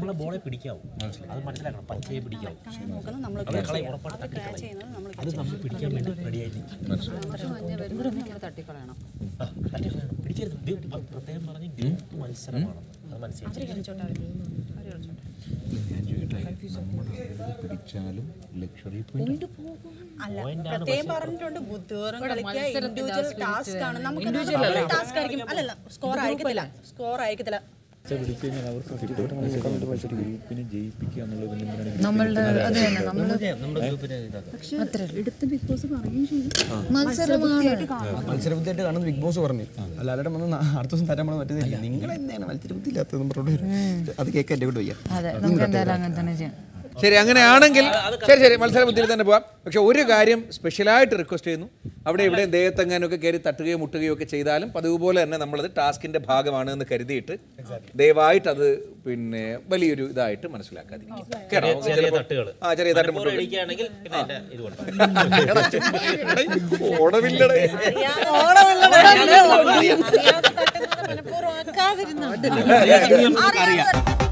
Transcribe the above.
നമ്മളെ ബോളെ പിടിക്കാവും അത് മനസ്സിലാക്കണം പച്ചയെ പിടിക്കാവും നോക്കുന്നത് നമ്മൾ അത് കളയും ഉറപ്പായിട്ട് തട്ടിക്കളയും ചെയ്യുന്നത് നമ്മൾ അത് നമ്മൾ പിടിക്കാൻ വേണ്ടി റെഡി ആയി തട്ടിക്കളയണം ആ, തട്ടിക്കളയണം പിടിക്കരുത് ഇത് പ- പ്രത്യേകം പറഞ്ഞ് ഗ്രൂപ്പ് മത്സരമാണ് അത് മനസ്സിലാക്കി ഞാൻ ചോദിക്കട്ടെ നമ്മുടെ ആളുകൾ പിടിച്ചാലും ലക്ഷറി പോയിന്റ് അല്ല പ്രത്യേകം പറഞ്ഞിട്ടുണ്ട് ബുദ്ധിപൂർവ്വം കളിക്കുക ഇൻഡിവിജ്വൽ ടാസ്ക് ആണ് നമുക്ക് ടാസ്ക് ആയിരിക്കും അല്ലല്ല സ്കോർ ആയിരിക്കത്തില്ല സ്കോർ ആയിരിക്കത്തില്ല പിടിച്ചു കഴിഞ്ഞാൽ അവർക്ക് ഗ്രൂപ്പിനെ ജയിപ്പിക്കുക എന്നുള്ളത് നമ്മളുടെ അത് തന്നെ നമ്മൾ മത്സരമാണ് മത്സരബുദ്ധിയായിട്ട് കാണുന്നത് ബിഗ് ബോസ് പറഞ്ഞു അല്ലാതെ വന്ന് നാ- അടുത്ത ദിവസം തരാൻ പോണ മറ്റേതില്ല നിങ്ങൾ എന്താണ് മത്സരബുദ്ധി ഇല്ലാത്തതെന്ന് പറഞ്ഞോണ്ട് അത് കേൾക്കാൻ എൻ്റെ കൂടെ വയ്യ അതെ നമുക്ക് എന്തായാലും അങ്ങനെ തന്നെ ചെയ്യാം ശരി അങ്ങനെയാണെങ്കിൽ ശരി ശരി മത്സര ബുദ്ധിയിൽ തന്നെ പോവാം പക്ഷെ ഒരു കാര്യം സ്പെഷ്യലായിട്ട് റിക്വസ്റ്റ് ചെയ്യുന്നു അവിടെ ഇവിടെ ദേഹത്തെങ്ങാനൊക്കെ കയറി തട്ടുകയോ മുട്ടുകയോ ഒക്കെ ചെയ്താലും പതിവ് പോലെ തന്നെ നമ്മളത് ടാസ്കിന്റെ ഭാഗമാണ് എന്ന് കരുതിയിട്ട് ദയവായിട്ട് അത് പിന്നെ വലിയൊരു ഇതായിട്ട് മനസ്സിലാക്കാതിരിക്കും കേട്ടോ? നമുക്ക് ചെറിയ ചിലപ്പോൾ- തട്ടുകൾ ആ ചെറിയ തട്ട് മുട്ടുകൾ അടിക്കുകയാണെങ്കിൽ പിന്നെ എൻ്റെ ഇത് കൊണ്ട് ഓടവില്ലടേ ഓണമല്ല മനഃപൂർവ്വം ആക്കാതിരുന്നാ അറിയാം